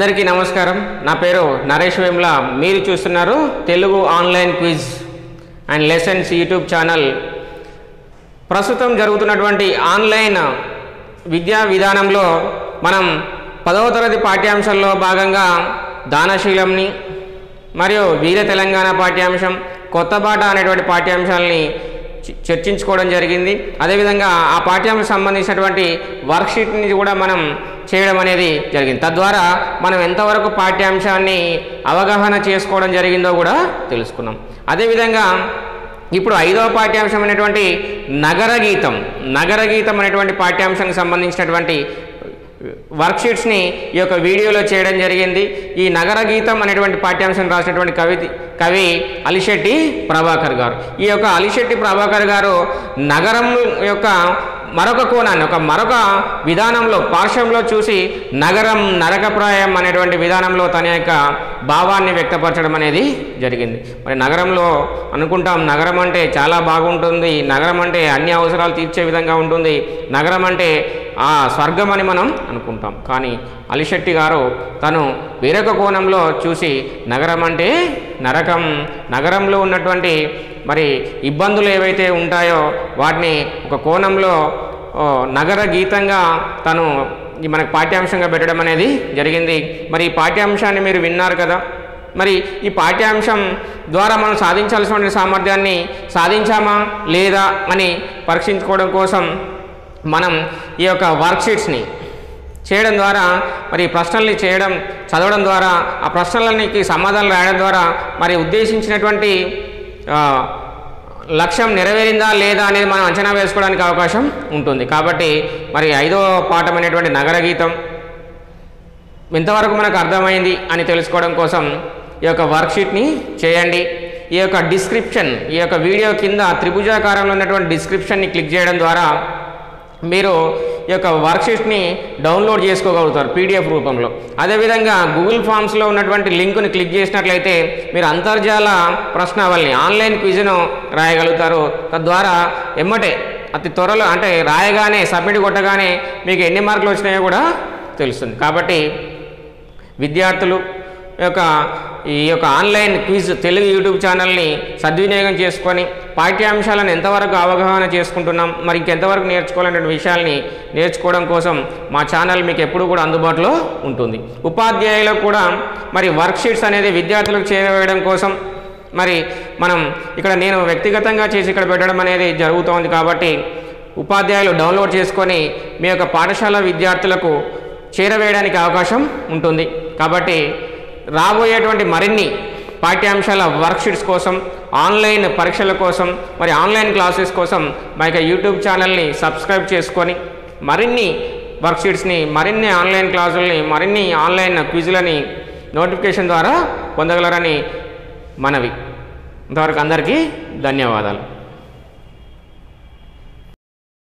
అందరికీ నమస్కారం నా పేరు నరేష్ వేమ్ల మీరు చూస్తున్నారు Telugu online quiz and lessons YouTube channel ప్రస్తుతం జరుగుతున్నటువంటి ఆన్లైన్ విద్యా విధానంలో మనం పదవ తరగతి పాఠ్యాంశాల్లో భాగంగా దానశీలంని మరియు వీర తెలంగాణ పాఠ్యాంశం కొత్త బాట అనేటువంటి పాఠ్యాంశాలని చ- చర్చించుకోవడం జరిగింది అదేవిధంగా ఆ పాఠ్యాంశం సంబంధించినటువంటి వర్క్షీట్ని కూడా మనం చేయడం అనేది జరిగింది తద్వారా మనం ఎంతవరకు పాఠ్యాంశాన్ని అవగాహన చేసుకోవడం జరిగిందో కూడా తెలుసుకున్నాం అదేవిధంగా ఇప్పుడు ఐదవ పాఠ్యాంశం అనేటువంటి నగర గీతం నగర గీతం అనేటువంటి పాఠ్యాంశానికి సంబంధించినటువంటి వర్క్షీట్స్ని ఈ యొక్క వీడియోలో చేయడం జరిగింది ఈ నగర గీతం అనేటువంటి పాఠ్యాంశం రాసినటువంటి కవి కవి అలిశెట్టి ప్రభాకర్ గారు ఈ యొక్క అలిశెట్టి ప్రభాకర్ గారు నగరం యొక్క మరొక కోణాన్ని ఒక మరొక విధానంలో పార్శ్వంలో చూసి నగరం నరకప్రాయం అనేటువంటి విధానంలో తన యొక్క భావాన్ని వ్యక్తపరచడం అనేది జరిగింది మరి నగరంలో అనుకుంటాం నగరం అంటే చాలా బాగుంటుంది నగరం అంటే అన్ని అవసరాలు తీర్చే విధంగా ఉంటుంది నగరం అంటే ఆ స్వర్గం అని మనం అనుకుంటాం కానీ అలిశెట్టి గారు తను వేరొక కోణంలో చూసి నగరం అంటే నరకం నగరంలో ఉన్నటువంటి మరి ఇబ్బందులు ఏవైతే ఉంటాయో వాటిని ఒక కోణంలో ఓ, నగర గీతంగా తను ఈ మనకు పాఠ్యాంశంగా పెట్టడం అనేది జరిగింది మరి ఈ పాఠ్యాంశాన్ని మీరు విన్నారు కదా మరి ఈ పాఠ్యాంశం ద్వారా మనం సాధించాల్సిన సామర్థ్యాన్ని సాధించామా లేదా అని పరీక్షించుకోవడం కోసం మనం ఈ యొక్క వర్క్షీట్స్ని చేయడం ద్వారా మరి ప్రశ్నల్ని చేయడం చదవడం ద్వారా ఆ ప్రశ్నలకి సమాధానాలు రాయడం ద్వారా మరి ఉద్దేశించినటువంటి ఆ, లక్ష్యం నెరవేరిందా లేదా అనేది మనం అంచనా వేసుకోవడానికి అవకాశం ఉంటుంది కాబట్టి మరి ఐదో పాఠం అనేటువంటి నగర గీతం ఎంతవరకు మనకు అర్థమైంది అని తెలుసుకోవడం కోసం ఈ యొక్క వర్క్షీట్ని చేయండి ఈ యొక్క డిస్క్రిప్షన్ ఈ యొక్క వీడియో కింద త్రిభుజాకారంలో ఉన్నటువంటి డిస్క్రిప్షన్ని క్లిక్ చేయడం ద్వారా మీరు ఈ యొక్క వర్క్షీట్ని డౌన్లోడ్ చేసుకోగలుగుతారు పీడిఎఫ్ రూపంలో అదేవిధంగా గూగుల్ ఫామ్స్లో ఉన్నటువంటి లింకుని క్లిక్ చేసినట్లయితే మీరు అంతర్జాల ప్రశ్నావళిని ఆన్లైన్ క్విజ్ను రాయగలుగుతారు తద్వారా ఎమ్మటే అతి త్వరలో అంటే రాయగానే సబ్మిట్ కొట్టగానే మీకు ఎన్ని మార్కులు వచ్చినాయో కూడా తెలుస్తుంది కాబట్టి విద్యార్థులు యొక్క ఈ యొక్క ఆన్లైన్ క్విజ్ తెలుగు యూట్యూబ్ ఛానల్ని సద్వినియోగం చేసుకొని పాఠ్యాంశాలను ఎంతవరకు అవగాహన చేసుకుంటున్నాం మరి ఇంకెంతవరకు నేర్చుకోవాలనే విషయాల్ని నేర్చుకోవడం కోసం మా ఛానల్ మీకు ఎప్పుడు కూడా అందుబాటులో ఉంటుంది ఉపాధ్యాయులకు కూడా మరి వర్క్షీట్స్ అనేది విద్యార్థులకు చేరవేయడం కోసం మరి మనం ఇక్కడ నేను వ్యక్తిగతంగా చేసి ఇక్కడ పెట్టడం అనేది జరుగుతోంది కాబట్టి ఉపాధ్యాయులు డౌన్లోడ్ చేసుకొని మీ యొక్క పాఠశాల విద్యార్థులకు చేరవేయడానికి అవకాశం ఉంటుంది కాబట్టి రాబోయేటువంటి మరిన్ని పాఠ్యాంశాల వర్క్షీట్స్ కోసం ఆన్లైన్ పరీక్షల కోసం మరి ఆన్లైన్ క్లాసెస్ కోసం మా యొక్క యూట్యూబ్ ఛానల్ని సబ్స్క్రైబ్ చేసుకొని మరిన్ని వర్క్షీట్స్ని మరిన్ని ఆన్లైన్ క్లాసుల్ని మరిన్ని ఆన్లైన్ క్విజులని నోటిఫికేషన్ ద్వారా పొందగలరని మనవి ఇంతవరకు అందరికీ ధన్యవాదాలు